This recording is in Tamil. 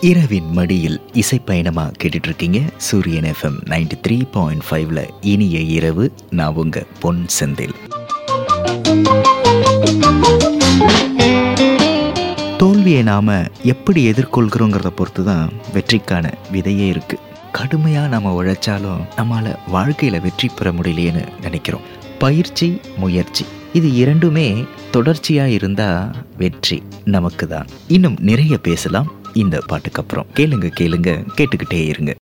இரவின் மடியில் இசை பயணமா கேட்டுட்டு இருக்கீங்க சூரியன் எஃப்எம் நைன்டி த்ரீ பாயிண்ட் ஃபைவ்ல இனிய இரவு நான் உங்க பொன் செந்தில் தோல்வியை நாம எப்படி எதிர்கொள்கிறோங்கிறத பொறுத்து தான் வெற்றிக்கான விதையே இருக்கு கடுமையாக நம்ம உழைச்சாலும் நம்மால் வாழ்க்கையில் வெற்றி பெற முடியலையேன்னு நினைக்கிறோம் பயிற்சி முயற்சி இது இரண்டுமே தொடர்ச்சியாக இருந்தால் வெற்றி நமக்கு தான் இன்னும் நிறைய பேசலாம் இந்த பாட்டுக்கு அப்புறம் கேளுங்க கேளுங்க கேட்டுக்கிட்டே இருங்க